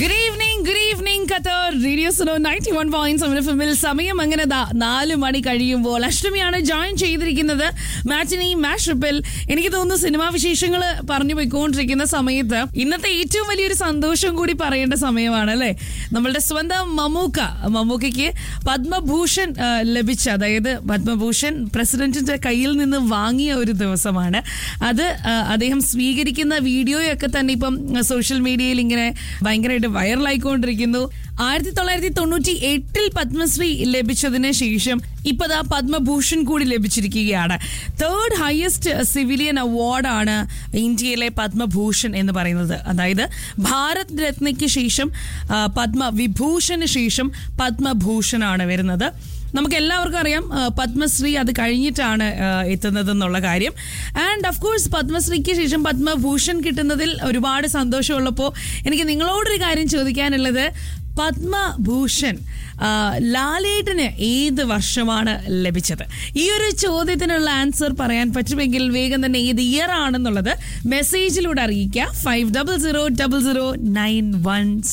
good evening good evening Qatar radio Suno ninety one point seven എഫിൽ സമയം അങ്ങനെ ദാ നാല് മണി കഴിയുമ്പോൾ അഷ്ടമിയാണ് ജോയിൻ ചെയ്തിരിക്കുന്നത് മാറ്റിനി മാഷപ്പിൽ എനിക്ക് തോന്നുന്നു സിനിമാ വിശേഷങ്ങൾ പറഞ്ഞു പോയിക്കൊണ്ടിരിക്കുന്ന സമയത്ത് ഇന്നത്തെ ഏറ്റവും വലിയൊരു സന്തോഷം കൂടി പറയേണ്ട സമയമാണ് അല്ലേ നമ്മളുടെ സ്വന്തം മമ്മൂക്ക മമ്മൂക്കയ്ക്ക് പത്മഭൂഷൺ ആ, ലഭിച്ച അതായത് പത്മഭൂഷൺ പ്രസിഡന്റിന്റെ കയ്യിൽ നിന്ന് വാങ്ങിയ ഒരു ദിവസമാണ് അത് ആ, അദ്ദേഹം സ്വീകരിക്കുന്ന വീഡിയോയൊക്കെ തന്നെ ഇപ്പം സോഷ്യൽ മീഡിയയിൽ ഇങ്ങനെ ഭയങ്കരമായിട്ട് വൈറലായിക്കൊണ്ടിരിക്കുന്നു ആയിരത്തി തൊള്ളായിരത്തി തൊണ്ണൂറ്റി എട്ടിൽ പത്മശ്രീ ലഭിച്ചതിന് ശേഷം ഇപ്പതാ പത്മഭൂഷൺ കൂടി ലഭിച്ചിരിക്കുകയാണ് തേർഡ് ഹയസ്റ്റ് സിവിലിയൻ അവാർഡാണ് ഇന്ത്യയിലെ പത്മഭൂഷൺ എന്ന് പറയുന്നത് അതായത് ഭാരത് രത്നയ്ക്ക് ശേഷം ആ, പത്മവിഭൂഷന് ശേഷം പത്മഭൂഷണാണ് വരുന്നത് നമുക്ക് എല്ലാവർക്കും അറിയാം ആ, പത്മശ്രീ അത് കഴിഞ്ഞിട്ടാണ് ആ, എത്തുന്നത് എന്നുള്ള കാര്യം ആൻഡ് ഓഫ് കോഴ്സ് പത്മശ്രീക്ക് ശേഷം പത്മഭൂഷൺ കിട്ടുന്നതിൽ ഒരുപാട് സന്തോഷമുള്ളപ്പോൾ എനിക്ക് നിങ്ങളോടൊരു കാര്യം ചോദിക്കാനുള്ളത് പത്മഭൂഷൺ ആ, ലാലേട്ടന് ഏത് വർഷമാണ് ലഭിച്ചത് ഈ ഒരു ചോദ്യത്തിനുള്ള ആൻസർ പറയാൻ പറ്റുമെങ്കിൽ വേഗം തന്നെ ഏത് ഇയർ ആണെന്നുള്ളത് മെസ്സേജിലൂടെ അറിയിക്കുക five double zero double zero nine one